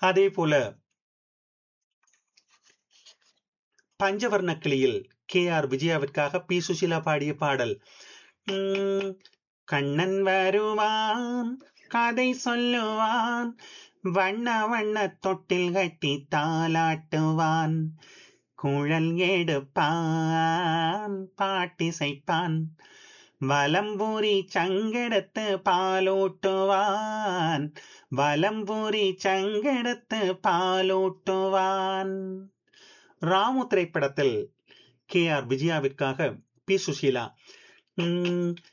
அதே போல பஞ்சவர்ண கிளியில் கே ஆர் விஜயாவிற்காக பி சுசிலா பாடிய பாடல் உம், கண்ணன் வருவான் கதை சொல்லுவான் வண்ண வண்ண தொட்டில் கட்டி தாலாட்டுவான் குழல் எடுப்பான் பாட்டிசைப்பான் வலம்பூரி சங்கெடுத்து பாலூட்டுவான் வலம்பூரி சங்கெடுத்து பாலூட்டுவான் ராமு திரைப்படத்தில் கே ஆர் விஜயாவிற்காக பி சுசீலா உம்,